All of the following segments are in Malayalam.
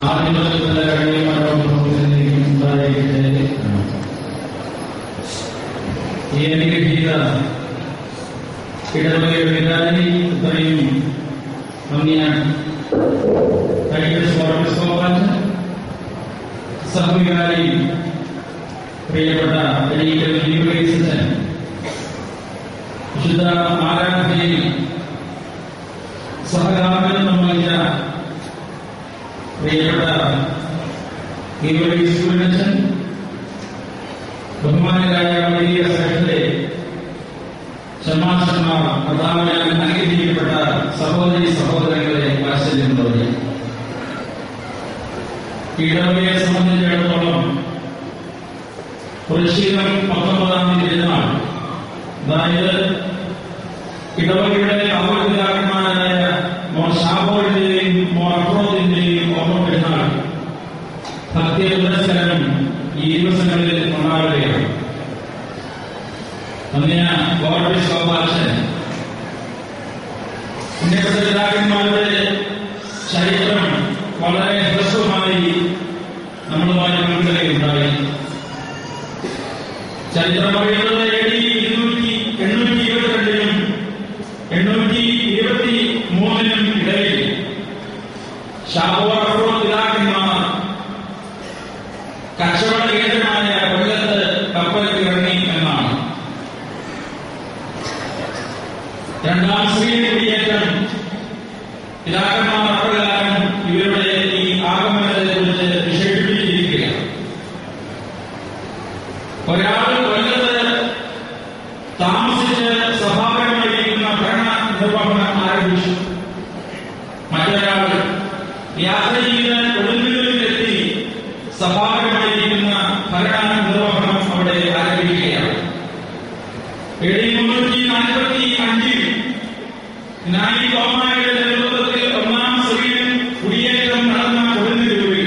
ആദ്യത്തെ കഴിയുമായിരിക്കും ഉണ്ടായിരിക്കട്ടെ ഈ അനുഗ്രഹീത ഇടവകയുടെ വികാരി ഇത്രയും ഭംഗിയാണ് കഴിഞ്ഞ സ്വാഗതം സഹവികാരി പ്രിയപ്പെട്ട എണീക്കൽ യൂണിവേഴ്സിറ്റൻ വിശുദ്ധ ആരാധനയിൽ സഹകാരണം വഹിച്ച പ്രിയപ്പെട്ട യൂണിവേഴ്സിറ്റൻ ബഹുമാനരായ വലിയ ശ്രേഷ്ഠരെ ക്ഷമാക്ഷന്മാർ കർത്താവിനാൽ അനുഗ്രഹിക്കപ്പെട്ട സഹോദരി സഹോദരങ്ങളെ വാത്സല്യമുള്ളവരെ ഇടവകയെ സംബന്ധിച്ചിടത്തോളം വൃശ്ചികം പത്തൊമ്പതാം തീയതി പെരുന്നാൾ അതായത് ഇടവകയുടെ ഔദ്യോഗികന്മാരായ മോർ ഷാബോയുടെയും മോർ അഫ്രോദിന്റെയും ഓർമ്മ പെരുന്നാൾ ഭക്തി പുരസ്കരണം ഈ ദിവസങ്ങളിൽ ഉണ്ടാവുകയാണ് അന്യ ഗോഡ് ശോഭാഷൻ ഉന്നത പിതാക്കന്മാരുടെ ചരിത്രം വളരെ ഹ്രസ്വമായി നമ്മളുമായി പങ്കുവയ്ക്കുകയുണ്ടായി ചരിത്രം പറയുന്നത് എ ഡി ഇരുന്നൂറ്റി എണ്ണൂറ്റി ഇരുപത്തിരണ്ടിനും എണ്ണൂറ്റി ഇരുപത്തി മൂന്നിനും ഇടയിൽ ഷാബോർ പിതാക്കന്മാർ കച്ചവട കേന്ദ്രമായ കൊല്ലത്ത് കപ്പൽ ഇറങ്ങി എന്നാണ് രണ്ടാം സ്ത്രീ കുടിയേറ്റം പിതാക്കന്മാർ അപ്രകാരം ഇവരുടെ ഈ ആഗമനത്തെ കുറിച്ച് വിശേഷിപ്പിച്ചിരിക്കുകയാണ് ഒരാൾ കൊല്ലത്ത് താമസിച്ച് സഭാപരമായിരിക്കുന്ന ഭരണ നിർവഹണം ആരംഭിച്ചു മറ്റൊരാൾ യാത്ര ചെയ്ത് കൊടുങ്ങല്ലൂരിലെത്തി സഭാപരമായിരിക്കുന്ന ഭരണ നിർവഹണം അവിടെ ആരംഭിക്കുകയാണ് എഴുതി മുന്നൂറ്റി നാൽപ്പത്തി അഞ്ചിൽ നായി തോമായുടെ നേതൃത്വത്തിൽ ഒന്നാം സ്ത്രീയൻ കുടിയേറ്റം നടന്ന കൊടുങ്ങല്ലൂരിൽ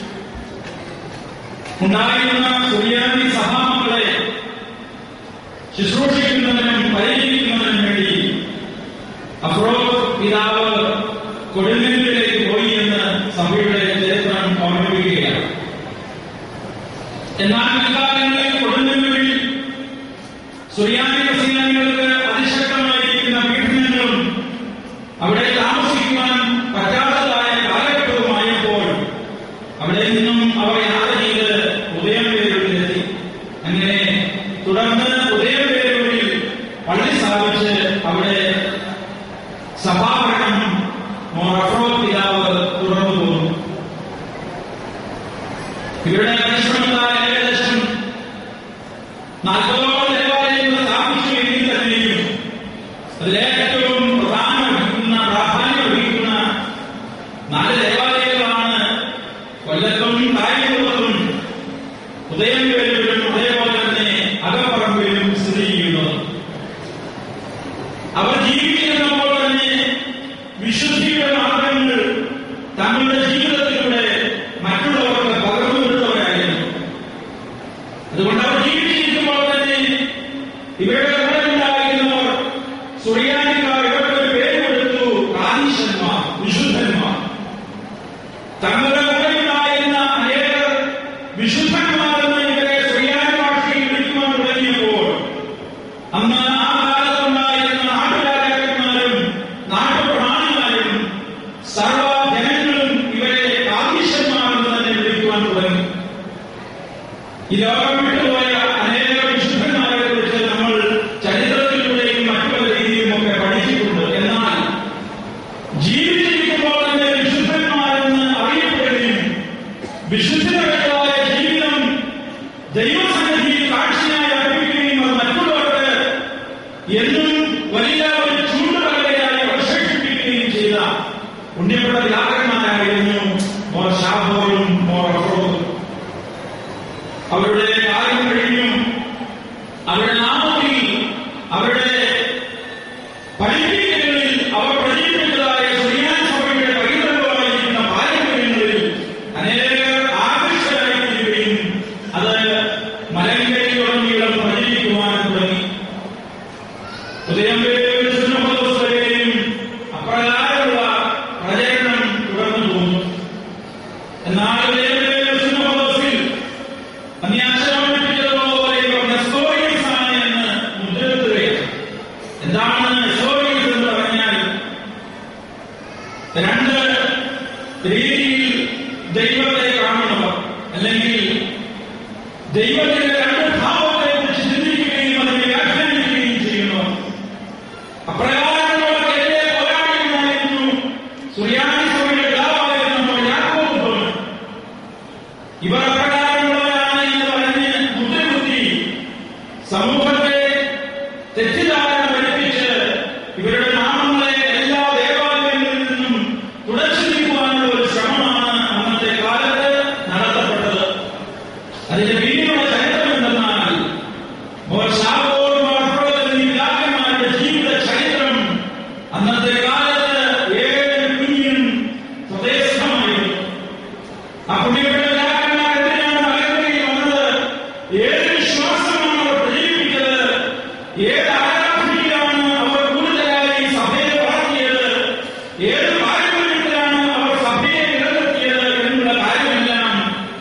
ഉണ്ടായിരുന്ന സുറിയാനി സഭാമക്കളെ ശുശ്രൂഷിക്കുന്നതിനും പരിചരിക്കുന്നതിനും വേണ്ടി അഫ്രോ പിതാവ് കൊടുങ്ങല്ലൂരിലേക്ക് പോയി എന്ന് സഭയുടെ ചരിത്രം ഓർമ്മിപ്പിക്കുകയാണ് എന്നാൽ പിൽക്കാലങ്ങളിൽ കൊടുങ്ങല്ലൂരിൽ സുറിയാനി ക്രിസ്ത്യാനികൾക്ക് അതിശക്തമായിരിക്കുന്ന പീഡനങ്ങളും അവിടെ താമസിക്കുവാൻ പറ്റാത്തതായ കാലഘട്ടവുമായപ്പോൾ അവിടെ നിന്നും അവർ യാത്ര ചെയ്ത് ഉദയംപേരൂരിലെത്തി അങ്ങനെ തുടർന്ന് ഉദയംപേരൂരിൽ പള്ളി സ്ഥാപിച്ച് അവിടെ സഭാഭരണം മൊറഫ്രോ പിതാവ് തുറന്നു പോന്നു ഇവരുടെ പരിശ്രമത്താൽ ഏകദേശം നാൽപ്പതോളം ദേവാലയങ്ങൾ സ്ഥാപിച്ചു എങ്കിൽ തന്നെയും അതിലേറ്റവും പ്രധാനം വഹിക്കുന്ന പ്രാധാന്യം വഹിക്കുന്ന നാല് ദേവാലയങ്ങളാണ് കൊല്ലത്തും കായംകുളത്തും ഉദയംപേരൂരും അതേപോലെ തന്നെ അകപ്പറമ്പിലും സ്ഥിതി ചെയ്യുന്നത് അവർ ജീവിച്ചിരുന്നപ്പോൾ തന്നെ വിശുദ്ധിയുടെ മാർഗങ്ങൾ തങ്ങളുടെ ജീവിതത്തിലൂടെ മറ്റുള്ളവർക്ക് പകർന്നു കൊടുത്തവരായിരുന്നു അതുകൊണ്ട് അവർ ജീവിച്ചിരിക്കുമ്പോൾ തന്നെ ഇവരുടെ കൂടെ ഉണ്ടായിരുന്നവർ സുറിയാനിക്കാർ ഇവർക്ക് ഒരു പേര് കൊടുത്തു കാനീശന്മാർ വിശുദ്ധന്മാർ തങ്ങളുടെ കൂടെ ഉണ്ടായിരുന്ന അനേകർ വിശുദ്ധന്മാരെന്ന് ഇവരെ സുറിയാനി ഭാഷയിൽ വിളിക്കുവാൻ തുടങ്ങിയപ്പോൾ അന്ന് ആ കാലത്തുണ്ടായിരുന്ന നാട്ടുരാജാക്കന്മാരും നാട്ടുപ്രമാണിമാരും സർവ ജനങ്ങളും ഇവരെ കാതീശന്മാരെന്ന് തന്നെ വിളിക്കുവാൻ തുടങ്ങി ഈ ലോകം വിട്ടുപോയ അനേക വിശുദ്ധന്മാരെ കുറിച്ച് നമ്മൾ ചരിത്രത്തിലൂടെയും മറ്റു പല രീതിയിലും ഒക്കെ പഠിച്ചിട്ടുണ്ട് എന്നാൽ ജീവിച്ചിരിക്കുമ്പോൾ തന്നെ വിശുദ്ധന്മാരെന്ന് അറിയപ്പെടുകയും വിശുദ്ധരായ ജീവിതം ദൈവസന്നിധിയിൽ കാഴ്ചയായി അർപ്പിക്കുകയും അത് മറ്റുള്ളവർക്ക് എന്നും വലിയ ഒരു ചൂണ്ടുപലകയായി അവശേഷിപ്പിക്കുകയും ചെയ്ത ഉണ്ണിയപ്പെട്ട പിതാക്കന്മാരായിരുന്നു മോർ ഷാബോയും മോർ അഫ്രോദും അവരുടെ കാലം കഴിഞ്ഞു അവരുടെ നാമത്തിൽ അവരുടെ പഠിപ്പിക്കലുകളിൽ അവർ പ്രചരിപ്പിച്ചതായ ശ്രീനാഥ സഭയുടെ പൈതൃകമായിരിക്കുന്ന പാരമ്പര്യങ്ങളിൽ അനേകർ ആകർഷകരായിത്തീരുകയും അത് എന്നാൽ ലേവ്യരുടെ സുന്നഹോസിൽ അന്യാശ്രമം പഠിപ്പിച്ചതുപോലെ ഇവർ നെസ്തോറിയൻസ് ആണ് എന്ന് മുദ്രവെക്കുകയാണ് എന്താണ് നെസ്തോറിയൻസ് എന്ന് പറഞ്ഞാൽ രണ്ട് രീതിയിൽ ദൈവത്തെ കാണുന്നവർ അല്ലെങ്കിൽ ദൈവത്തിന്റെ രണ്ട് ഭാവത്തെ കുറിച്ച് ചിന്തിക്കുകയും അതിനെ വ്യാഖ്യാനിക്കുകയും ചെയ്യുന്നവർ അപ്രകാരമുള്ള എന്റെ പോരാളികളായിരുന്നു സുറിയാനി സഭയുടെ പിതാവായിരുന്നു യാക്കോബ് ഭവൻ ഇവർ അപ്രകാരമുള്ളവരാണ് എന്ന് പറഞ്ഞ് മുദ്രകുത്തി സമൂഹത്തെ തെറ്റിദ്ധാരണ പഠിപ്പിച്ച് ഇവരുടെ നാമങ്ങളെ എല്ലാ ദേവാലയങ്ങളിൽ നിന്നും തുടച്ചു നീക്കുവാനുള്ള ഒരു ശ്രമമാണ് അന്നത്തെ കാലത്ത് നടത്തപ്പെട്ടത് അതിന്റെ പിന്നിലുള്ള ചരിത്രം എന്തെന്നാൽ മോശാവോടും അപ്പോഴും ഈ പിതാക്കന്മാരുടെ ജീവിത ചരിത്രം അന്നത്തെ കാലത്ത് ഏഴ് കുഞ്ഞിനും സ്വദേശമായിരുന്നു ആ കുട്ടികളുടെ പിതാക്കന്മാർ എന്തിനാണ് മലങ്കരയിൽ വന്നത് ഏത് വിശ്വാസമാണ് അവർ പ്രചരിപ്പിച്ചത് ഏത് ആരാധനയിലാണ് അവർ കൂടുതലായി സഭയെ വളർത്തിയത് ഏത് പാരമ്പര്യത്തിലാണ് അവർ സഭയെ നിലനിർത്തിയത് എന്നുള്ള കാര്യമെല്ലാം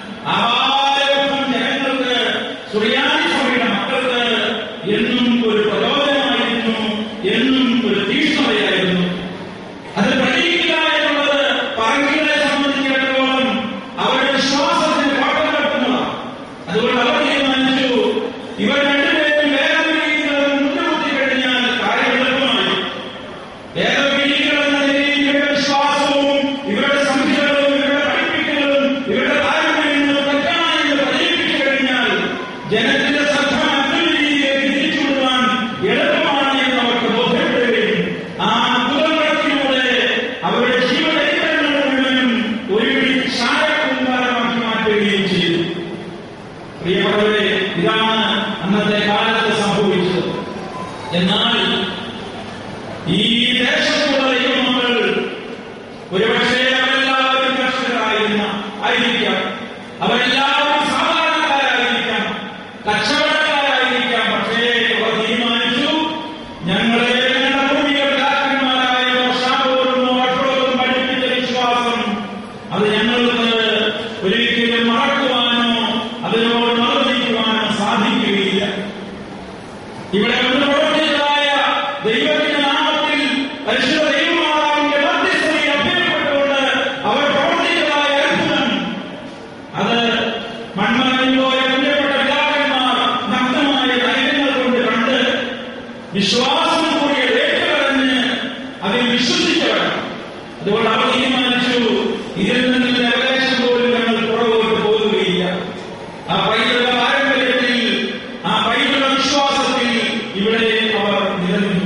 ആവാലം ജനങ്ങൾക്ക് സുറിയാനി സഭയുടെ മക്കൾക്ക് എന്നും ഒരു പ്രചോദനമായിരുന്നു എന്നും ഒരു തീക്ഷ്ണതയായിരുന്നു അത് പ്രചരിക്കുക എന്നുള്ളത് പറങ്കികളെ സംബന്ധിച്ചിടത്തോളം അവരുടെ വിശ്വാസത്തിന് കോട്ടം കെട്ടുന്നതാണ് അതുകൊണ്ട് അവർ തീരുമാനിച്ചു ഇവർ രണ്ടുപേരും വേദവിധികൾ മുൻനിർത്തി കഴിഞ്ഞാൽ കാര്യം എളുപ്പമായി വേദവിധികൾ എന്ന നിലയിൽ ഇവരുടെ വിശ്വാസവും ഇവരുടെ സംഹിതകളും ഇവരുടെ പഠിപ്പിക്കലും ഇവരുടെ താല്പര്യങ്ങളും തെറ്റാണ് എന്ന് പ്രചരിപ്പിച്ചു കഴിഞ്ഞാൽ ജനത്തിന്റെ ശ്രദ്ധ മറ്റൊരു രീതിയിലേക്ക് തിരിച്ചുവിടുവാൻ എളുപ്പമാണ് എന്ന് അവർക്ക് ബോധ്യപ്പെടുകയും ആ അത്ഭുതങ്ങളത്തിലൂടെ അവരുടെ ജീവചരിത്രങ്ങൾ മുഴുവനും ഒരു പിടി ചാരക്കൂമ്പാരമാക്കി മാറ്റുകയും ചെയ്തു പ്രിയപ്പെട്ടവരെ ഇതാണ് അന്നത്തെ കാലത്ത് സംഭവിച്ചത് എന്നാൽ ഈ ദേശത്തുള്ള ദൈവമക്കൾ ഒരുപക്ഷെ അവരെല്ലാവരും കർഷകരായിരുന്ന ആയിരിക്കാം അവരെല്ലാവരും സാധാരണക്കാരായിരിക്കാം കച്ചവടക്കാരായിരിക്കാം പക്ഷേ അവർ തീരുമാനിച്ചു ഞങ്ങളെ ഞങ്ങളുടെ പൂർവിക പിതാക്കന്മാരായ മോശാപോലും മോട്ടോറും പഠിപ്പിച്ച വിശ്വാസം അത് ഞങ്ങൾക്ക് ഒരിക്കലും മറക്കുവാനോ അതിനോട് മറന്നിരിക്കുവാനോ സാധിക്കുകയില്ല ഇവിടെ കൊണ്ട് പ്രവർത്തിച്ചതായ ദൈവത്തിന്റെ നാമത്തിൽ പരിശുദ്ധ ദൈവമാതാവിന്റെ മധ്യസ്ഥതയിൽ അഭ്യർത്ഥപ്പെട്ടുകൊണ്ട് അവർ പ്രവർത്തിച്ചതായ അത്ഭുതം അത് മൺമറഞ്ഞു പോയ പ്രിയപ്പെട്ട പിതാക്കന്മാർ നഗ്നമായ നയങ്ങൾ കൊണ്ട് കണ്ട് വിശ്വാസം കൂടിയ ഏറ്റുപറഞ്ഞ് അതിൽ വിശ്വസിച്ചവരാണ് അതുകൊണ്ട് അവർ തീരുമാനിച്ചു ഇതിൽ നിന്ന് ഏകദേശം പോലും ഞങ്ങൾ പുറകോട്ട് പോകുകയില്ല ആ പൈതൃക പാരമ്പര്യത്തിൽ ആ പൈതൃക വിശ്വാസത്തിൽ ഇവിടെ അവർ നിലനിന്നു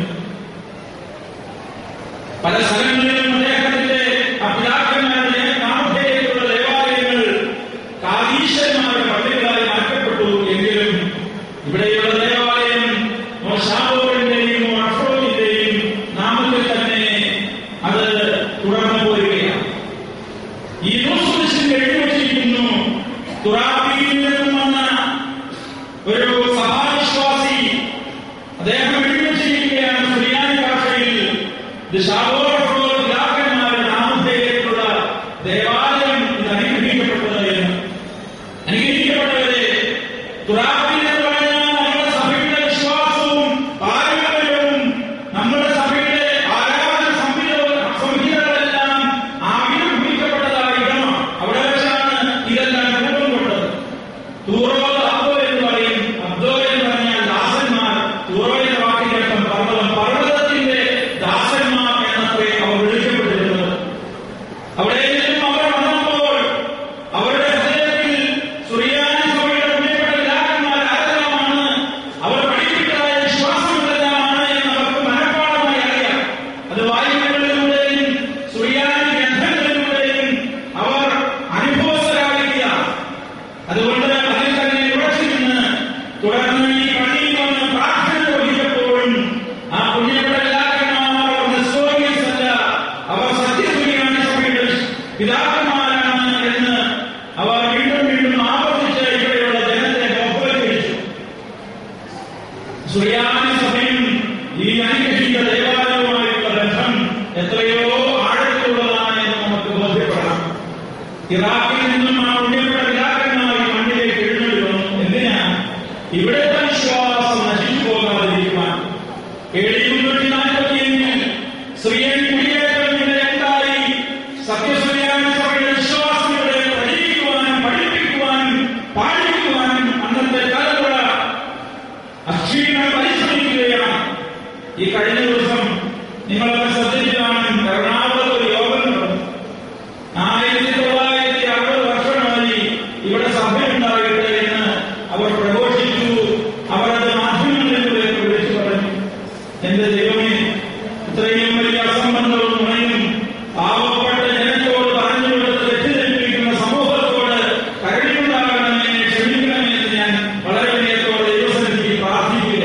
പല സ്ഥലങ്ങളിലും അദ്ദേഹത്തിന്റെ ആ പിതാക്കന്മാരുടെ നാമധേയത്തിലുള്ള ദേവാലയങ്ങൾ കാതീശ്വരന്മാരുടെ പള്ളികളായി മാറ്റപ്പെട്ടു എങ്കിലും ഇവിടെയുള്ള ദേവാലയം ഷാബോറിന്റെയും അഫ്രോദിന്റെയും നാമത്തിൽ തന്നെ അത് തുടർന്നു പോരുകയാണ് ഈ ന്യൂസ് എഴുതി വച്ചിരിക്കുന്നു തുറാപ്പിയിൽ നിന്നും വന്ന ഒരു സഭാവിശ്വാസി അദ്ദേഹം എഴുതി വച്ചിരിക്കുകയാണ് സുറിയാനി ഭാഷയിൽ ഇത് ഷാബോറോ പിതാക്കന്മാരുടെ നാമധേയത്തിലുള്ള ദേവാലയം ഇത് അനുഗ്രഹിക്കപ്പെട്ടത് എന്ന് അനുഗ്രഹിക്കപ്പെട്ടവരെ തുറാപ്പിൽ എന്ന് പറഞ്ഞാൽ നമ്മുടെ സഭയുടെ വിശ്വാസവും പാരമ്പര്യവും നമ്മുടെ സഭയുടെ ആരാധന സംഹിതവും സംഹിതകളെല്ലാം ആവിർഭവിക്കപ്പെട്ടതായ ഇടമാണ് അവിടെ വെച്ചാണ് ഇതെല്ലാം രൂപം കൊണ്ടത് തൂറോ അബ്ദോ എന്ന് പറയും അബ്ദോ എന്ന് പറഞ്ഞാൽ ദാസന്മാർ തൂറോയുടെ വാക്കിനർത്ഥം പർവ്വതം പർവ്വതത്തിന്റെ ദാസന്മാർ എന്നൊക്കെ അവർ വിളിക്കപ്പെട്ടിരുന്നത് അവിടെ നിന്നും അവർ വന്നപ്പോൾ അവരുടെ ഹൃദയത്തിൽ സുറിയാനി സഭയുടെ പ്രിയപ്പെട്ട പിതാക്കന്മാർ ആരെല്ലാമാണ് അവർ പഠിപ്പിച്ചതായ വിശ്വാസങ്ങളെല്ലാമാണ് എന്ന് അവർക്ക് മനഃപ്പാടമായി അറിയാം അത് വായുകളിലൂടെയും സുറിയാനി ഗ്രന്ഥങ്ങളിലൂടെയും അവർ അനുഭവസ്ഥരാകുകയാണ് അതുകൊണ്ട് അതിൽ തന്നെ ഉറച്ചു നിന്ന് തുടർന്ന് ഈ പള്ളിയിൽ വന്ന് പ്രാർത്ഥന വഹിച്ചപ്പോഴും ആ പുണ്യപ്പെട്ട പിതാക്കന്മാർ അവർ നെസ്തോറിയൻസ് അല്ല അവർ സത്യസുരിയാണ് സഭയുടെ പിതാക്കന്മാരാണ് എന്ന് അവർ വീണ്ടും വീണ്ടും ആവർത്തിച്ച് ഇവിടെയുള്ള ജനത്തെ ബോധവൽക്കരിച്ചു സുറിയാനി സഭയും ഈ അനുഗ്രഹിച്ച ദേവാലയവുമായിട്ടുള്ള ബന്ധം എത്രയോ ആഴത്തിലുള്ളതാണ് എന്ന് നമുക്ക് ബോധ്യപ്പെടാം ഇറാഖിൽ നിന്നും ആ ഉണ്ണിയുടെ പിതാക്കന്മാർ ഈ മണ്ണിലേക്ക് എഴുന്നള്ളി വന്നു എന്തിനാ ഇവിടുത്തെ വിശ്വാസം നശിച്ചു പോകാതിരിക്കുവാൻ ഏഴ് മുന്നൂറ്റി നാൽപ്പത്തിയഞ്ചിൽ സ്ത്രീയെ കുടിയേറ്റം ഇവിടെ എന്തായി സത്യസ്വര്യായ സഭയുടെ വിശ്വാസികളെ പഠിക്കുവാനും പഠിപ്പിക്കുവാനും പാടിക്കുവാനും അന്നത്തെ തലമുറ അക്ഷീണം പരിശ്രമിക്കുകയാണ് ഈ കഴിഞ്ഞ ദിവസം നിങ്ങളൊക്കെ ശ്രദ്ധിച്ചതാണ് എറണാകുളത്ത് ഒരു യോഗം നടന്നു ആയിരത്തി തൊള്ളായിരത്തി അറുപത് വർഷമായി ഇവിടെ സഭയുണ്ടായിട്ട് എന്ന് അവർ പ്രഘോഷിച്ചു അവർ അത് മാധ്യമങ്ങളിലൂടെ വിളിച്ചു പറഞ്ഞു എന്റെ ദൈവമേ ഇത്രയും വലിയ അസംബന്ധവും നുണയും പാവപ്പെട്ട ജനത്തോട് പറഞ്ഞു കൊടുത്ത് തെറ്റിദ്ധരിപ്പിക്കുന്ന സമൂഹത്തോട് കരുണിയുണ്ടാകണമേ ക്ഷമിക്കണമേ എന്ന് ഞാൻ വളരെ വിനയത്തോടെ ദൈവസന്നിധി പ്രാർത്ഥിക്കുക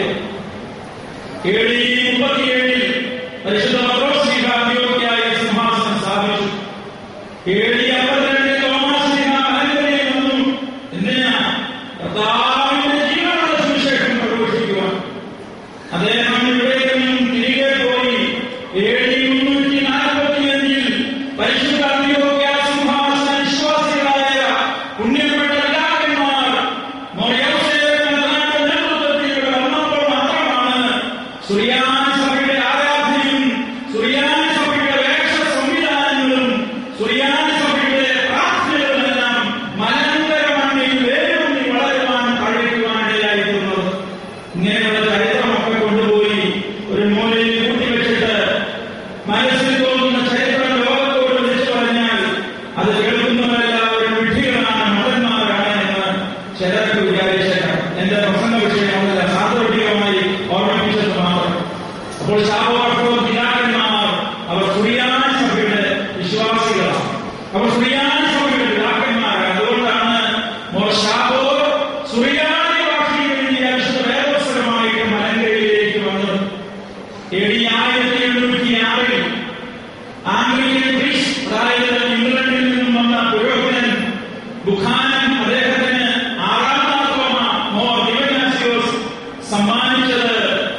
ഏഴ് മുപ്പത്തിയേഴിൽ പരിശുദ്ധ മദ്രോസ്ലിഹാദ്യോഗ്യായ സിംഹാസനം സ്ഥാപിച്ചു ഏഴ് അമ്പത്തിരണ്ടിൽ തോമാശ്ലിഹ അലങ്കരയിൽ വന്നു എന്തിനാ കർത്താവിന്റെ ജീവനുള്ള സുവിശേഷം പ്രഘോഷിക്കുവാൻ അദ്ദേഹം ഇവിടെ നിന്നും തിരികെ പോയി ഏഴ് മുന്നൂറ്റി നാൽപ്പത്തിയഞ്ചിൽ പരിശുദ്ധ അന്ത്യോഗ്യ സിംഹാസന വിശ്വാസികളായ പുണ്യപ്പെട്ട പിതാക്കന്മാർ മോയൗസേപ്പിന്റെ നേതൃത്വത്തിൽ ഇവിടെ വന്നപ്പോൾ മാത്രമാണ് സുറിയാനി സഭയുടെ ആരാധനയും സുറിയാനി സഭയുടെ വേഷ സംവിധാനങ്ങളും സുറിയാനി സഭയുടെ പ്രാർത്ഥനകളുമെല്ലാം മലങ്കര മണ്ണിൽ വേരൂന്നി വളരുവാൻ കഴിയുവാനിടയായിരുന്നത് ഇങ്ങനെയുള്ള ചരിത്രമൊക്കെ കൊണ്ടുപോയി ഒരു മൂലയിൽ കൂട്ടിവെച്ചിട്ട് മനസ്സിൽ തോന്നുന്ന ചരിത്രം ലോകത്തോട് വിളിച്ചു പറഞ്ഞാൽ അത് കേൾക്കുന്നവരെല്ലാവരും വിഡ്ഢികളാണ് മതന്മാരാണ് എന്ന് ചിലർക്ക് വിചാരിച്ചേക്കാം എന്റെ പ്രസംഗ വിഷയം അതല്ല സാർവത്രികമായി ഓർമ്മിപ്പിച്ചത് മാത്രം അപ്പോൾ ശാപവർഷോ പിതാക്കന്മാർ അവർ സുറിയാനി സഭയുടെ വിശ്വാസികളാണ് അവർ സുറിയാനി സഭയുടെ പിതാക്കന്മാരാണ് അതുകൊണ്ടാണ് മോശാബോ സുറിയാനി ഭാഷയിൽ എഴുതിയ വിശുദ്ധ വേദോത്സവമായിട്ട് മലങ്കരയിലേക്ക് വന്നത് എ ഡി ആയിരത്തി എണ്ണൂറ്റി ആറിൽ ആംഗ്ലിക്കൻ ബ്രിഷ് അതായത് ഇംഗ്ലണ്ടിൽ നിന്നും വന്ന പുരോഹിതൻ ബുഖാനൻ അദ്ദേഹത്തിന് ആറാം മാർത്തോമ മോർ ദിവനാസിയോസ് സമ്മാനിച്ചത്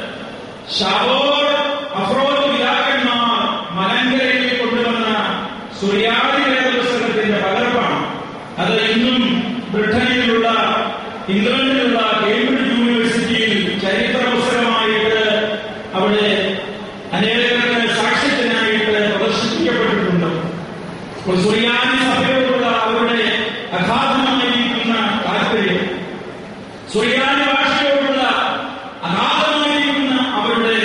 ഷാബോർ അഫ്രോദ് പിതാക്കന്മാർ മലങ്കരയിൽ കൊണ്ടുവന്ന സുറിയാനി വേദപുസ്തകത്തിന്റെ പകർപ്പാണ് അത് ഇന്നും ബ്രിട്ടനിലുള്ള ഇംഗ്ലണ്ടിലുള്ള കേംബ്രിഡ്ജ് യൂണിവേഴ്സിറ്റിയിൽ ചരിത്ര പുസ്തകമായിട്ട് അവിടെ അനേകർക്ക് സാക്ഷ്യത്തിനായിട്ട് പ്രദർശിപ്പിക്കപ്പെട്ടിട്ടുണ്ട് അപ്പോൾ സുറിയാനി സഭയോടുള്ള അവരുടെ അഗാധമായിരിക്കുന്ന താല്പര്യം സുറിയാനി ഭാഷയോടുള്ള അഗാധമായിരിക്കുന്ന അവരുടെ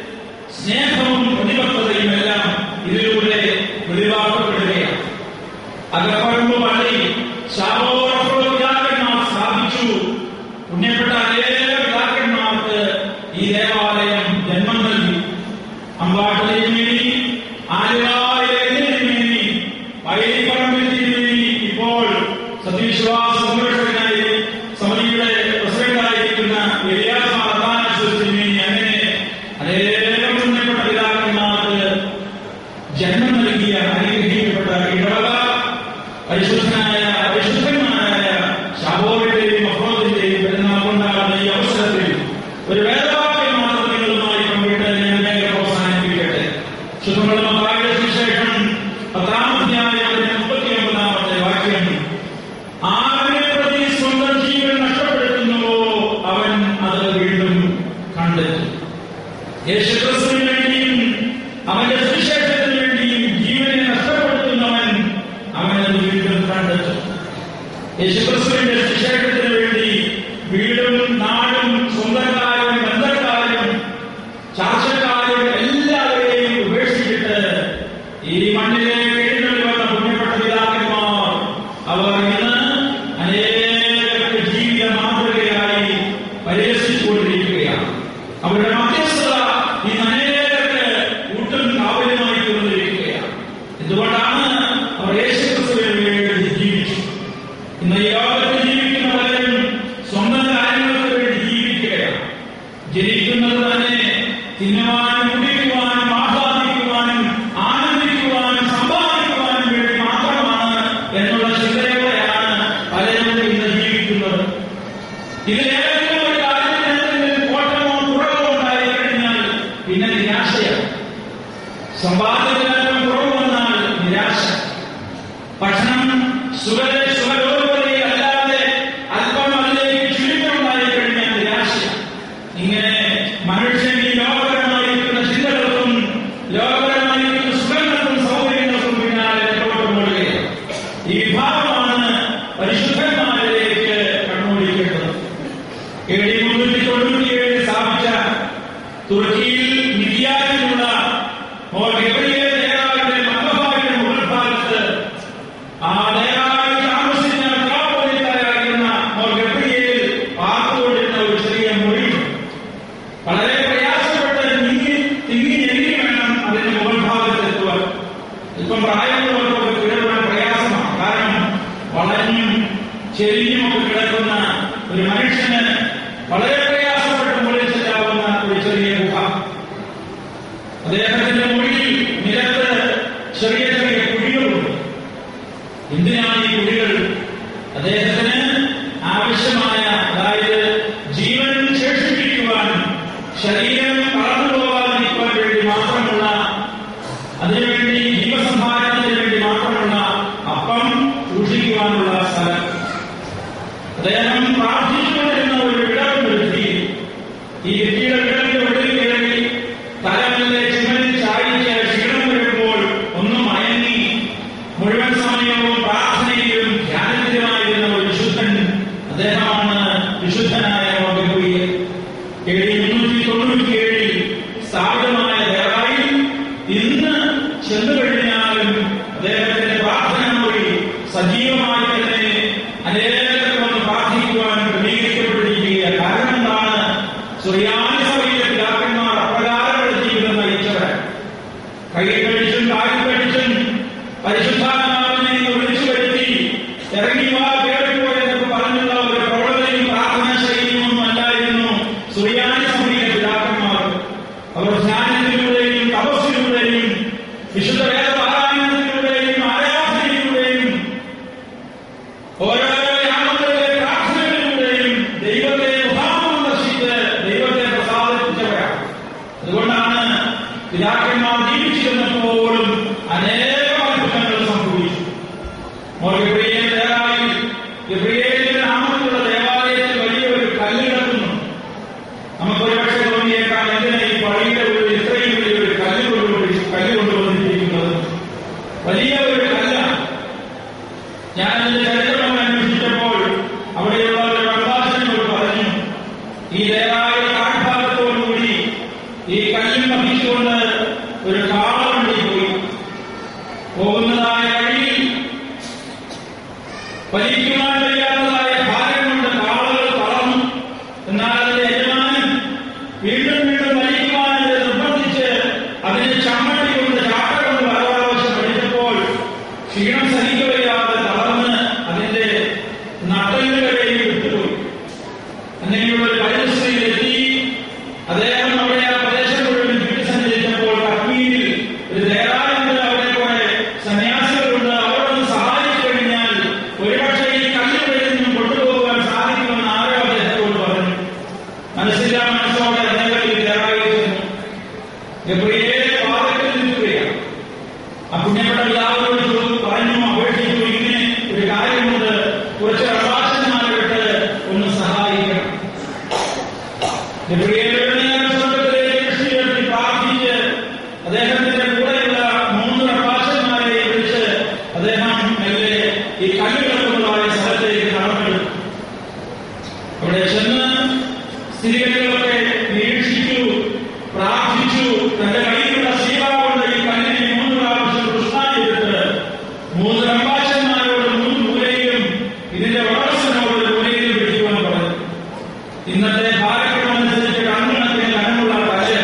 സ്നേഹവും പ്രതിബദ്ധതയും എല്ലാം ഇതിലൂടെ വെളിവാക്കപ്പെടുകയാണ് അകപ്പറമ്പ് പള്ളി ശാപോറപ്പുള്ള പിതാക്കന്മാർ സ്ഥാപിച്ചു പുണ്യപ്പെട്ട അനേക പിതാക്കന്മാർക്ക് ഈ ദേവാലയം ജന്മം നൽകി അമ്പാട്ടിലെ തിരുമേനി ആലുവായിലെ തിരുമേനി വൈലിപ്പറമ്പിൽ തിരുമേനി ഇപ്പോൾ സത്യവിശ്വാസ സംരക്ഷകനായി സമിതിയുടെ പ്രസിഡന്റായിരിക്കുന്ന എലിയാസ് അർദാനസ് തിരുമേനി അങ്ങനെ അനേകം പുണ്യപ്പെട്ട പിതാക്കന്മാർക്ക് ജന്മം നൽകിയ അനുഗ്രഹിക്കപ്പെട്ട ഇടവക പരിശുദ്ധനായ പരിശുദ്ധന്മാരായ ശാബോവിന്റെയും അഫ്രോദിന്റെയും പെരുന്നാൾ കൊണ്ടാടുന്ന ഈ അവസരത്തിൽ ഒരു വേദവാക്യം മാത്രം നിങ്ങളുമായി പങ്കിട്ട് ഞാൻ വേഗം അവസാനിപ്പിക്കട്ടെ ശുദ്ധമുള്ള മത്തായിയുടെ സുവിശേഷം പത്താം അധ്യായത്തിന്റെ മുപ്പത്തി ഒമ്പതാമത്തെ വാക്യം ആരിനെ പ്രതി സ്വന്തം ജീവൻ നഷ്ടപ്പെടുത്തുന്നുവോ അവൻ അത് വീണ്ടും കണ്ടെത്തും യേശുക്രിസ്തുവിന് വേണ്ടിയും അവന്റെ സുവിശേഷത്തിന് വേണ്ടിയും ജീവനെ നഷ്ടപ്പെടുത്തുന്നവൻ അവനത് വീണ്ടും കണ്ടെത്തും യേശുക്രിസ്തുവിന്റെ സുവിശേഷത്തിന് വേണ്ടി വീടും നാടും സ്വന്തക്കാരും ബന്ധക്കാരും ചാർച്ചക്കാരും എല്ലാവരെയും ഉപേക്ഷിച്ചിട്ട് ഈ മണ്ണിലേക്ക് എഴുന്നള്ളി വന്ന പുണ്യപ്പെട്ട പിതാക്കന്മാർ അവർ ഇന്ന് അനേകർക്ക് ജീവിത മാതൃകയായി പരിഹസിച്ചുകൊണ്ടിരിക്കുകയാണ് അവരുടെ മധ്യസ്ഥത ഇന്ന് അനേകർക്ക് കൂട്ടും കാവലുമായി തീർന്നിരിക്കുകയാണ് എന്തുകൊണ്ടാണ് അവർ യേശുക്രിസ്തുവിന് വേണ്ടി ജീവിച്ചു ഇന്ന് ഈ ലോകത്ത് ജീവിക്കുന്ന പലരും സ്വന്തം കാര്യങ്ങൾക്ക് വേണ്ടി ജീവിക്കുകയാണ് ജനിക്കുന്നത് തന്നെ തിന്നുവാനും കുടിക്കുവാനും ആഹ്ലാദിക്കുവാനും ആനന്ദിക്കുവാനും സമ്പാദിക്കുവാനും വേണ്ടി മാത്രമാണ് എന്നുള്ള ചിന്തയോടെയാണ് പലരും ഇന്ന് ജീവിക്കുന്നത് ഇതിലേതെങ്കിലും ഒരു കാര്യത്തിന് എന്തെങ്കിലും കോട്ടമോ കുറവോ ഉണ്ടായി കഴിഞ്ഞാൽ പിന്നെ നിരാശയാണ് സമ്പാദ്യത്തിനൊപ്പം കുറവ് വന്നാൽ നിരാശ ഭക്ഷണം സുഖ പരിശുദ്ധന്മാരിലേക്ക് കണ്ണോടിക്കേണ്ടത് എ ഡി മുന്നൂറ്റി തൊണ്ണൂറ്റിയേഴിൽ സ്ഥാപിച്ച തുർക്കിയിൽ മിതിയാനിലുള്ള മോർ ഗബ്രിയേൽ ദേവാലയത്തിന്റെ മന്ദഭാഗത്തിന്റെ മുകൾ ഭാഗത്ത് ആ ദേവാലയം താമസിച്ച മെത്രാപ്പൊലീത്തയായിരുന്ന മോർ ഗബ്രിയേൽ പാർത്തുകൊണ്ടിരുന്ന ഒരു ചെറിയ മുറി വളരെ പ്രയാസപ്പെട്ട് നീങ്ങി തിങ്ങി ഞെരുങ്ങി വേണം അതിന്റെ മുകൾ ഭാഗത്ത് എത്തുവാൻ ഇപ്പം പ്രായമുള്ളവർക്കൊക്കെ കീഴുവാൻ പ്രയാസമാണ് കാരണം വളഞ്ഞും ചെരിഞ്ഞും ഒക്കെ കിടക്കുന്ന ഒരു മനുഷ്യന് വളരെ പ്രയാസപ്പെട്ട് മുകളിൽ ചെല്ലാവുന്ന ഒരു ചെറിയ ഗുഹ അദ്ദേഹത്തിന്റെ മുകളിൽ നിലത്ത് ചെറിയ ചെറിയ കുഴികളുണ്ട് എന്തിനാണ് ഈ കുഴികൾ അദ്ദേഹത്തിന് ആവശ്യമായ അതായത് ജീവൻ ശേഷിപ്പിക്കുവാൻ ശരീരം കടന്നു പോകാതിരിക്കുവാൻ വേണ്ടി മാത്രമുള്ള അതിനുവേണ്ടി ജീവസംഹാരത്തിന് വേണ്ടി മാത്രമുള്ള അപ്പം സൂക്ഷിക്കുവാനുള്ള സ്ഥലം അദ്ദേഹം പ്രാർത്ഥിച്ചുകൊണ്ടിരുന്ന ഒരു ഇടം നിർത്തി ഈ വ്യക്തിയുടെ ഇടത്തിന്റെ ഉള്ളിൽ കയറി തലമിലെ ചുമലിൽ ചാടിച്ച് ക്ഷീണം വരുമ്പോൾ ഒന്ന് മയങ്ങി മുഴുവൻ സമയവും പ്രാർത്ഥനയിലും ധ്യാനത്തിലുമായിരുന്ന ഒരു വിശുദ്ധൻ അദ്ദേഹമാണ് വിശുദ്ധനായ മോഹൻകുടിയെ എ ഡി മുന്നൂറ്റി തൊണ്ണൂറ്റിയേഴിൽ സ്ഥാപിതമായ ദേവാലയം ഇന്ന് ചെന്നു കഴിഞ്ഞാലും അദ്ദേഹത്തിന്റെ പ്രാർത്ഥന മൊഴി സജീവമായി തന്നെ അനേകർക്ക് വന്ന് പ്രാർത്ഥിക്കുവാൻ ക്രമീകരിക്കപ്പെട്ടിരിക്കുക കാരണം എന്താണ് സുറിയാനി സഭയിലെ പിതാക്കന്മാർ അപ്രകാരമുള്ള ജീവിതം നയിച്ചവർ കയ്യിൽ കഴിച്ചും കാലിൽ കഴിച്ചും പരിശുദ്ധാത്മാവിനെ വിളിച്ചു വരുത്തി ഇറങ്ങി വാ കേറിപ്പോ എന്നൊക്കെ പറഞ്ഞുള്ള ഒരു പ്രവണതയും പ്രാർത്ഥന ശൈലിയും ഒന്നും അല്ലായിരുന്നു സുറിയാനി സഭയിലെ പിതാക്കന്മാർ അവർ ധ്യാനത്തിലൂടെയും തപസ്സിലൂടെയും വിശുദ്ധ വേദപാരായണത്തിലൂടെയും ആരാധനയിലൂടെയും ഓരോ യാമങ്ങളിലെ പ്രാർത്ഥനകളിലൂടെയും ദൈവത്തെ മുഖാമുഖം ദർശിച്ച് ദൈവത്തെ പ്രസാദിപ്പിച്ചവരാണ് അതുകൊണ്ടാണ് പിതാക്കന്മാർ ജീവിച്ചിരുന്നപ്പോഴും അനേകം അത്ഭുതങ്ങൾ സംഭവിച്ചു മോർ ഗബ്രിയേൽ ദേവാലയം ഗബ്രിയേലിന്റെ നാമത്തിലുള്ള ദേവാലയത്തിൽ വലിയൊരു കല്ല് കിടക്കുന്നു നമുക്കൊരു പക്ഷേ തോന്നിയേക്കാം എന്തിനാ ഈ പള്ളിയുടെ ഉള്ളിൽ ഇത്രയും വലിയൊരു കല്ല് കൊണ്ടുപോയി കല്ല് കൊണ്ടുവന്നിരിക്കുന്നത് വലിയ ഒരു കല്ലാണ് ഞാൻ അതിന്റെ ചരിത്രം അന്വേഷിച്ചപ്പോൾ അവിടെയുള്ള ഒരു പ്രഭാഷകനോട് പറഞ്ഞു ഈ ദേവാലയ താഴ്ഭാഗത്തോടുകൂടി ഈ കല്ലും വഹിച്ചുകൊണ്ട് ഒരു കാളവണ്ടി പോയി പോകുന്നതായ വഴിയിൽ വലിക്കുവാൻ കഴിയാത്തതായ ഭാരം കൊണ്ട് കാളകൾ തളർന്നു എന്നാൽ അതിന്റെ യജമാനൻ വീണ്ടും വീണ്ടും വലിക്കുവാൻ ഇത് നിർബന്ധിച്ച് അതിന് ചമ്മട്ടി കൊണ്ട് ചാട്ട കൊണ്ട് പലപ്രാവശ്യം പഠിച്ചപ്പോൾ ക്ഷീണം സഹിക്കവയ്യാതെ തളർന്ന് അതിന്റെ നട്ടലുകളെയും വിട്ടുപോയി അങ്ങനെയുള്ള ഒരു പരിസ്ഥിതിയിലെത്തി അദ്ദേഹം അവിടെ ആ പ്രദേശം മുഴുവൻ ചുറ്റി സഞ്ചരിച്ചപ്പോൾ കശ്മീരിൽ ഒരു ദേവാലയത്തിൽ അവിടെ കുറെ സന്യാസികളുണ്ട് അവരൊന്ന് സഹായിച്ചു കഴിഞ്ഞാൽ ഒരുപക്ഷെ ഈ കല്ലുകളിൽ നിന്നും കൊണ്ടുപോകാൻ സാധിക്കുമെന്ന് ആരോ അദ്ദേഹത്തോട് പറഞ്ഞു മനസ്സില്ലാ മനസ്സോടെ അദ്ദേഹം ഈ ദേവാലയത്തിൽ ഗബ്രിയേലെ വാദത്തിൽ നിൽക്കുകയാണ് ആ പുണ്യപ്പെട്ട പിതാവിനോട് ചോദിച്ചു പറഞ്ഞു അപേക്ഷിച്ചു ഇങ്ങനെ ഒരു കാര്യമുണ്ട് കുറച്ച് പ്രഭാഷന്മാരെ വിട്ട് ഒന്ന് സഹായിക്കണം ഗബ്രിയേലിനെ സ്വർഗത്തിലേക്ക് ദൃഷ്ടിയുയർത്തി പ്രാർത്ഥിച്ച് അദ്ദേഹത്തിന്റെ കൂടെയുള്ള മൂന്ന് പ്രഭാഷന്മാരെ വിളിച്ച് അദ്ദേഹം മെല്ലെ ഈ കല്ലുകളൊക്കെയുള്ളതായ സ്ഥലത്തേക്ക് നടന്നെടുത്തു അവിടെ ചെന്ന് സ്ഥിതിഗതികളൊക്കെ നിരീക്ഷിച്ചു പ്രാർത്ഥിച്ചു തന്റെ കയ്യിലുള്ള സീവ കൊണ്ട് ഈ കല്ലിനെ മൂന്ന് പ്രാവശ്യം കൃഷ്ണ ചെയ്തിട്ട് മൂന്ന് പ്രഭാഷന്മാരോട് മൂന്ന് മൂലയിലും ഇതിന്റെ വളർച്ചനോട് ഒരു മൂലയിലും പിടിക്കുവാൻ പറഞ്ഞു ഇന്നത്തെ ഭാരതമനുസരിച്ച് കണ്ണുകണക്കിന് കനമുള്ള കല്ല്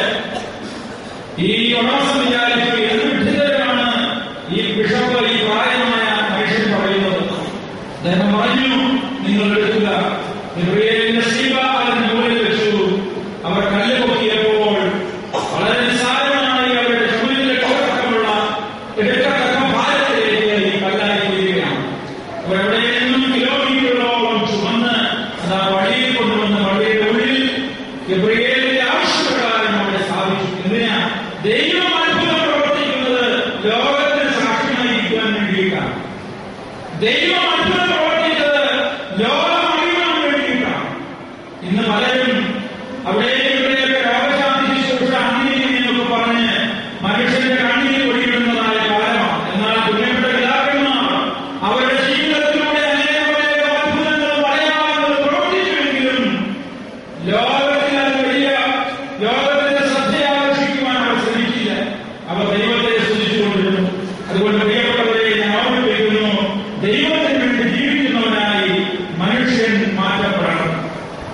ഈ ഉടമസ്ഥൻ വിചാരിച്ചു എന്ത് വിഡിതരാണ് ഈ ബിഷപ്പ് ഈ പ്രായമായ മനുഷ്യൻ പറയുന്നത് അദ്ദേഹം പറഞ്ഞു നിങ്ങൾ എടുക്കുക ഗബ്രിയേലിന്റെ ശിവ അതിന്റെ മുകളിൽ വെച്ചു അവർ കല്ല് പൊക്കിയപ്പോൾ വളരെ നിസ്സാരമായി അവരുടെ ചുമലിൽ എടുക്കത്തക്കമുള്ള എടുക്കത്തക്ക ഭാരത്തിലേക്ക് ഈ കല്ലായി തീരുകയാണ് അവരെവിടെ നിന്നും കിലോമീറ്ററുകളോളം ചുമന്ന് അത് ആ വഴിയിൽ കൊണ്ടുവന്ന് വഴിയുടെ ഉള്ളിൽ ഗബ്രിയേലിന്റെ ആവശ്യപ്രകാരം അവിടെ സ്ഥാപിച്ചു എന്തിനാ ദൈവം അത്ഭുതം പ്രവർത്തിക്കുന്നത് ലോകത്തിന് സാക്ഷ്യമായിരിക്കാൻ വേണ്ടിയിട്ടാണ് ദൈവം അത്ഭുതം പ്രവർത്തിച്ചത് ലോകം അറിയാൻ വേണ്ടിയിട്ടാണ് ഇന്ന് പല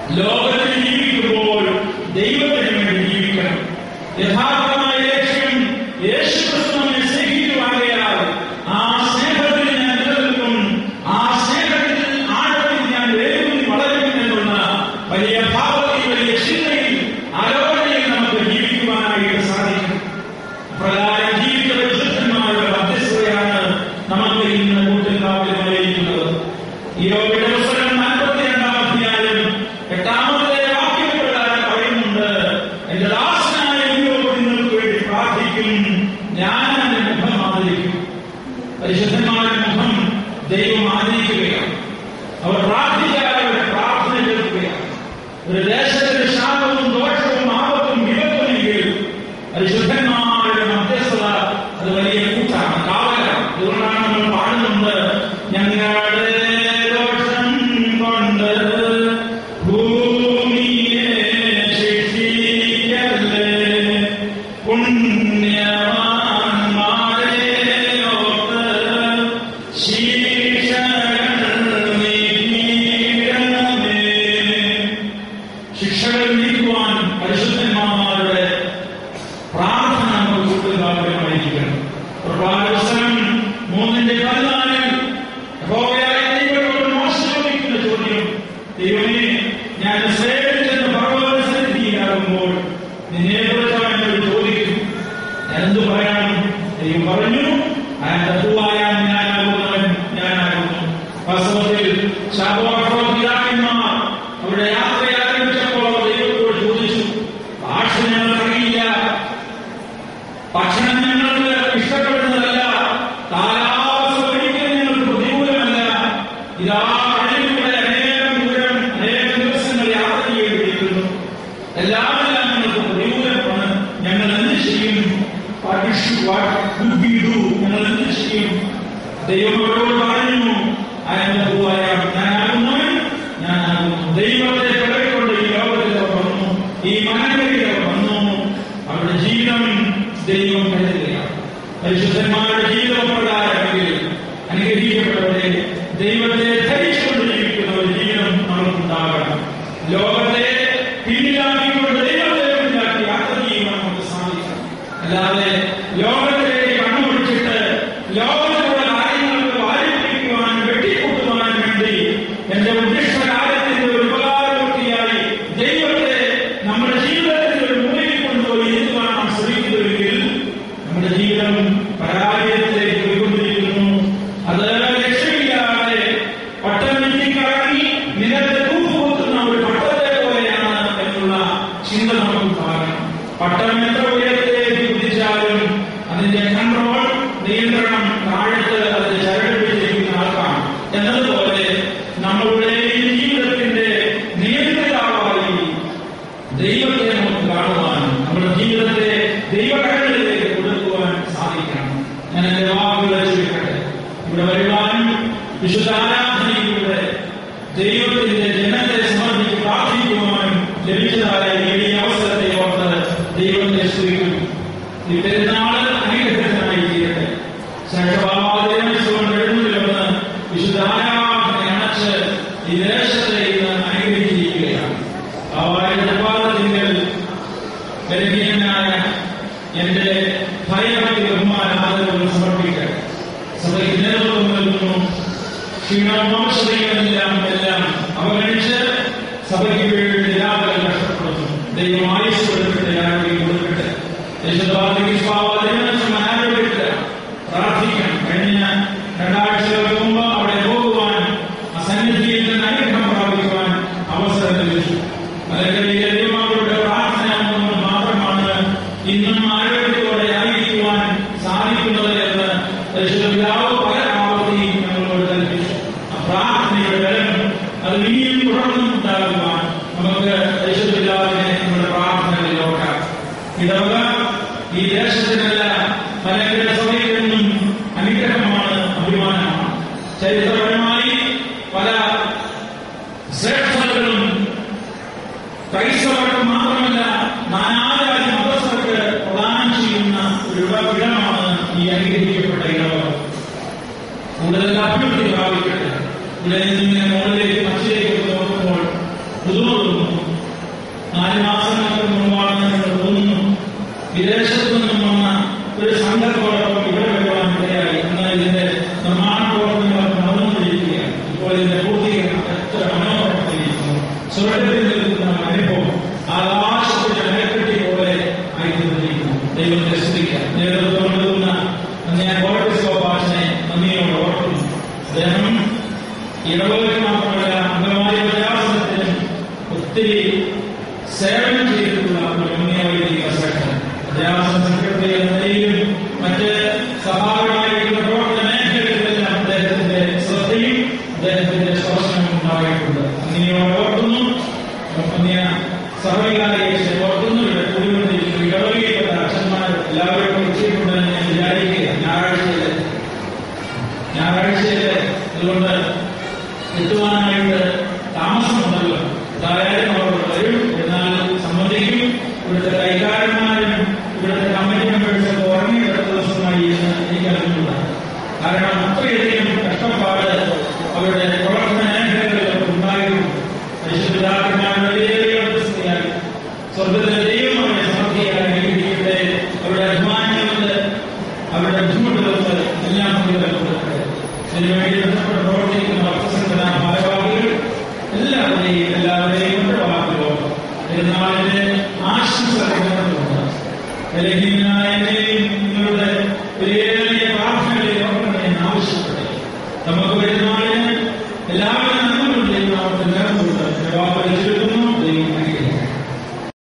ലോകത്തിൽ ജീവിക്കുമ്പോൾ ദൈവത്തിന് വേണ്ടി ജീവിക്കണം യഥാർത്ഥമായ ലക്ഷ്യം യേശുക്രിസ്തു നമ്മെ സ്നേഹിക്കുവാകയാൽ ആ സ്നേഹത്തിൽ ഞാൻ നിലനിൽക്കും ആ സ്നേഹത്തിൽ ആഴത്തിൽ ഞാൻ വേരൂന്നി വളരും എന്നുള്ള വലിയ ഭാവത്തിൽ വലിയ ചിന്തയിൽ ആലോചനയിൽ നമുക്ക് ജീവിക്കുവാനായിട്ട് സാധിക്കും പ്രകാരം ജീവിത വിശുദ്ധന്മാരുടെ മധ്യസ്ഥതയാണ് നമുക്ക് ഇന്ന് കൂട്ടുകാവിലുമായിരിക്കുന്നത് ഈ യോഗയുടെ പുസ്തകം നാൽപ്പത്തിരണ്ടാം അധ്യായം എട്ടാമത്തെ വാക്യപ്രകാരം പറയുന്നുണ്ട് എന്റെ ദാസനായ യോഗ് നിങ്ങൾക്ക് വേണ്ടി പ്രാർത്ഥിക്കും ഞാൻ എന്റെ മുഖം ആദരിക്കും പരിശുദ്ധന്മാരുടെ മുഖം ദൈവം ആദരിക്കുകയാണ് അവർ പ്രാർത്ഥിക്കാതെ അവരുടെ പ്രാർത്ഥന കേൾക്കുകയാണ് ഒരു ദേശത്തിന്റെ ശാപവും ദോഷവും ആപത്തും വിപത്തുമെങ്കിൽ പരിശുദ്ധന്മാരുടെ മധ്യസ്ഥത അത് വലിയ കൂട്ടാണ് കാവലാണ് അതുകൊണ്ടാണ് നമ്മൾ പാടുന്നത് ഞങ്ങളുടെ ദോഷം കൊണ്ട് ഭൂമിയെ ശിക്ഷിക്കല്ലേ പുണ്യവാന്മാരെ ഓർത്ത് ശിക്ഷകൾ നീക്കിയിടണമേ ശിക്ഷകൾ നീക്കുവാൻ പരിശുദ്ധന്മാരുടെ പ്രാർത്ഥന നമുക്ക് കൂട്ടുകാരമായിരിക്കണം പ്രഭാതവസരം മൂന്നിന്റെ പതിനാലിൽ യഹോവയായ ദൈവത്തോട് മോശം ചോദിക്കുന്ന ചോദ്യം ദൈവമേ ഞാൻ സേവിച്ചെന്ന് ഭഗവത്സരിയാകുമ്പോൾ നിന്നെ കുറിച്ചാണ് എന്നോട് ചോദിക്കും ഞാൻ എന്ത് പറയാനും ദൈവം പറഞ്ഞു അയാളുവായ ഞാനാകുന്നവൻ ഞാനാകുന്നു വാസ്തവത്തിൽ ശാപവാക്രമിതാക്കന്മാർ അവരുടെ യാത്ര ആരംഭിച്ചപ്പോൾ അവർ ദൈവത്തോട് ചോദിച്ചു ഭാഷ ഞങ്ങൾക്കറിയില്ല ഭക്ഷണം ഞങ്ങൾക്ക് ഇഷ്ടപ്പെടുന്നതല്ല കാലാവസ്ഥ ഒരിക്കലും ഞങ്ങൾക്ക് പ്രതികൂലമല്ല ഇതാ കഴിഞ്ഞൂടെ അനേകം ദൂരം അനേകം ദിവസങ്ങൾ യാത്ര ചെയ്യേണ്ടിയിരിക്കുന്നു എല്ലാമെല്ലാം ഞങ്ങൾക്ക് പ്രതികൂലമാണ് ഞങ്ങൾ എന്ത് ചെയ്യും What we should- what could we do? ഞങ്ങൾ എന്ത് ചെയ്യും ദൈവം അവരോട് പറഞ്ഞു അയന്നതുമായ ഞാനാകുന്നവൻ ഞാനാകുന്നു ദൈവത്തെ പിറവിക്കൊണ്ട് ഈ ലോകത്തിൽ അവർ വന്നു ഈ മനങ്ങളിൽ അവർ വന്നു അവരുടെ ജീവിതം ദൈവം കരുതുകയാണ് പരിശുദ്ധന്മാരുടെ ജീവിതപ്രകാരമെങ്കിൽ അനുഗ്രഹിക്കപ്പെട്ടവരെ ദൈവത്തെ ധരിച്ചുകൊണ്ട് ജീവിക്കുന്ന ഒരു ജീവിതം നമുക്കുണ്ടാകണം ലോകത്തെ പിന്നിലാക്കിക്കൊണ്ട് ദൈവത്തെ മുന്നിലാക്കി യാത്ര ചെയ്യുവാൻ നമുക്ക് സാധിക്കണം അല്ലാതെ ലോകത്തിലേക്ക് കണ്ണുപിടിച്ചിട്ട് ലോകത്തിലുള്ള കാര്യങ്ങൾക്ക് വാരിപ്പിടിക്കുവാൻ വെട്ടിക്കൂട്ടുവാൻ വേണ്ടി എന്റെ ഉദ്ദിഷ്ട കാര്യത്തിന്റെ ഒരു ഉപകാരമൂർത്തിയായി ദൈവത്തെ നമ്മുടെ ജീവിതത്തിൽ ഒരു മൂലയിൽ കൊണ്ടുപോയി ഇരുത്തുവാൻ നാം ശ്രമിക്കുന്നുവെങ്കിൽ നമ്മുടെ ജീവിതം പരാജയത്തിലേക്ക് പോയിക്കൊണ്ടിരിക്കുന്നു അത് ലക്ഷ്യമില്ലാതെ പട്ടം കറങ്ങി നിലത്ത് തൂക്കുകൂത്തുന്ന ഒരു പട്ടത്തെ പോലെയാണ് എന്നുള്ള ചിന്ത നമുക്കുണ്ടാകണം പട്ടം എത്ര ഉയരത്തിലേക്ക് കുതിച്ചാലും അതിന്റെ കൺട്രോൾ നിയന്ത്രണം താഴത്ത് അതിന്റെ ചരട് പിടിച്ചിരിക്കുന്ന ആൾക്കാണ് എന്നതുപോലെ നമ്മളുടെ ഈ ജീവിതത്തിന്റെ നിയന്ത്രിതാവായി ദൈവത്തെ നമുക്ക് കാണുവാനും നമ്മുടെ ജീവിതത്തെ ദൈവകരങ്ങളിലേക്ക് കൊടുക്കുവാൻ സാധിക്കണം ഞാൻ എന്റെ വാക്കുകൾ ചുരുക്കട്ടെ ഇവിടെ വരുവാനും വിശുദ്ധ ആരാധനയിലൂടെ ദൈവത്തിന്റെ ജനത്തെ സമർപ്പിച്ച് പ്രാർത്ഥിക്കുവാനും ലഭിച്ചതായ ഈ അവസരത്തെ ഓർത്ത് ദൈവത്തെ സ്തുതിക്കുന്നു ഈ പെരുന്നാൾ അനുഗ്രഹത്തിനായി തീരട്ടെ ശേഷഭാവാദിനോട് എഴുന്നള്ളിലൊന്ന് വിശുദ്ധ ആരാധന അണച്ച് ഈ ദേശത്തെ ഇന്ന് അനുഗ്രഹിച്ചിരിക്കുകയാണ് ആവാരപ്പാദത്തിങ്കൽ ബലഹീനനായ എന്റെ ഭയഭക്തി ബഹുമാന ആദരവുകൾ സമർപ്പിക്കട്ടെ സഭയ്ക്ക് നേതൃത്വം നൽകുന്നു ക്ഷീണവംശതയെല്ലാം എല്ലാം അവഗണിച്ച് സഭയ്ക്ക് വേണ്ടി നിരാപരം കഷ്ടപ്പെടുന്നു ദൈവം ആയുസ് കൊടുക്കട്ടെ ആരോഗ്യം കൊടുക്കട്ടെ ദേശവാദിക്ക് പ്രാർത്ഥിക്കണം കഴിഞ്ഞ രണ്ടാഴ്ചകൾക്ക് മുമ്പ് അവിടെ പോകുവാൻ ആ സന്നിധിയിൽ നിന്ന് അനുഗ്രഹം പ്രാപിക്കുവാൻ അവസരം ലഭിച്ചു അല്ലെങ്കിൽ ദൈവമാരുടെ പ്രാർത്ഥന കൊണ്ട് മാത്രമാണ് ഇന്നും ആരോഗ്യത്തോടെ ആയിരിക്കുവാൻ സാധിക്കുന്നത് എന്ന് പരിശുദ്ധ പിതാവ് പല ആവർത്തിയും ഞങ്ങളോട് കൽപ്പിച്ചു ആ പ്രാർത്ഥനയുടെ ബലം അത് ഇനിയും തുടർന്നും ഉണ്ടാകുവാൻ നമുക്ക് പരിശുദ്ധ പിതാവിനെ നമ്മുടെ പ്രാർത്ഥനകളിൽ നോക്കാം ഇടവക ഈ ദേശത്തിനല്ല മലങ്കര സഭയിലെന്നും അനുഗ്രഹമാണ് അഭിമാനമാണ് ചരിത്രപരമായി പല ശ്രേഷ്ഠതകളും ക്രൈസ്തവർക്ക് മാത്രമല്ല നാനാജാതി മതസ്ഥർക്ക് പ്രദാനം ചെയ്യുന്ന ഒരു ഇടമാണ് ഈ അനുഗ്രഹിക്കപ്പെട്ട ഇടവക കൂടുതൽ അഭിവൃദ്ധി പ്രാപിക്കട്ടെ ഇവിടെ നിന്ന് ഇങ്ങനെ മുകളിലേക്ക് മച്ചിലേക്ക് നോക്കുമ്പോൾ പുതുമ തോന്നുന്നു നാല് മാസങ്ങൾക്ക് മുമ്പാണ് എന്ന് തോന്നുന്നു വിദേശത്തു നിന്നും വന്ന ഒരു സംഘത്തോടൊപ്പം ഇവിടെ വരുവാൻ ഇടയായി എന്നാൽ ഇതിന്റെ നിർമ്മാണ പ്രവർത്തനങ്ങൾ നടന്നുകൊണ്ടിരിക്കുകയാണ് ഇപ്പോൾ ഇതിന്റെ പൂർത്തീകരണം എത്ര മനോഹരമായിരിക്കുന്നു സ്വർഗത്തിൽ നിൽക്കുന്ന അനുഭവം ആകാശത്തിന്റെ മേൽക്കെട്ടി പോലെ ആയിത്തീർന്നിരിക്കുന്നു ദൈവത്തെ സ്തുതിക്കാം നേതൃത്വം നൽകുന്ന ഞാൻ ഗോൾഡിസ്കോപാസിനെ നന്ദിയോട് ഓർക്കുന്നു അദ്ദേഹം ഇടവകയ്ക്ക് മാത്രമല്ല അംഗമായ പ്രജാസനത്തിനും ഒത്തിരി സേവനം ചെയ്തിട്ടുള്ള ഒരു മുന്നേവൈദിക സെക്ടർ പ്രജാസന സെക്രട്ടറി എന്ന നിലയിലും മറ്റ് സഭാപരമായിട്ടുള്ള പ്രവർത്തന മേഖലകളിലെല്ലാം അദ്ദേഹത്തിന്റെ ശ്രദ്ധയും അദ്ദേഹത്തിന്റെ സ്പർശനവും ഉണ്ടായിട്ടുണ്ട് അങ്ങനെയോട് ഓർക്കുന്നു അന്യ സഹവികാരിയെ ഓർക്കുന്നു ഇവിടെ കൂടിക്കൊണ്ടിരിക്കുന്നു ഇടവകയിൽപ്പെട്ട അച്ഛന്മാർ എല്ലാവരും എത്തിയിട്ടുണ്ടെന്ന് ഞാൻ വിചാരിക്കുക ഞായറാഴ്ചയിലെ ഞായറാഴ്ചയില് ഇതുകൊണ്ട് എത്തുവാനായിട്ട് താമസമുണ്ടല്ലോ എന്തായാലും അവർ വരും എന്നാൽ സംബന്ധിക്കും ഇവിടുത്തെ കൈകാരന്മാരും ഇവിടുത്തെ കമ്മിറ്റി മെമ്പേഴ്സൊക്കെ ഉറങ്ങിയെടുത്ത ദിവസമായി എന്ന് എനിക്ക് അറിഞ്ഞുകൂടാണ് കാരണം അത്രയധികം കഷ്ടപ്പാട് അവരുടെ പ്രവർത്തന മേഖലകളിലൊക്കെ ഉണ്ടായിരുന്നു പരിശുദ്ധാത്മാരുടെ വലിയ പ്രശസ്തിയായി സ്വർഗത്തിലെ ദൈവം അവരെ സമൃദ്ധിയായി അനുഗ്രഹിക്കട്ടെ അവരുടെ അഭിമാനങ്ങളുണ്ട് അവരുടെ ബുദ്ധിമുട്ടുകൾക്ക് എല്ലാം കൊടുക്കട്ടെ ഇതിനുവേണ്ടി ബന്ധപ്പെട്ട് പ്രവർത്തിക്കുന്ന ഭക്തസംഘടനാ ഭാരവാഹികൾ എല്ലാവരെയും എല്ലാവരെയും കൊണ്ട് വാക്കുകളോ പെരുന്നാളിന്റെ ആശംസ കൊടുക്കുന്നുണ്ട് ബലഹീനായ നിങ്ങളുടെ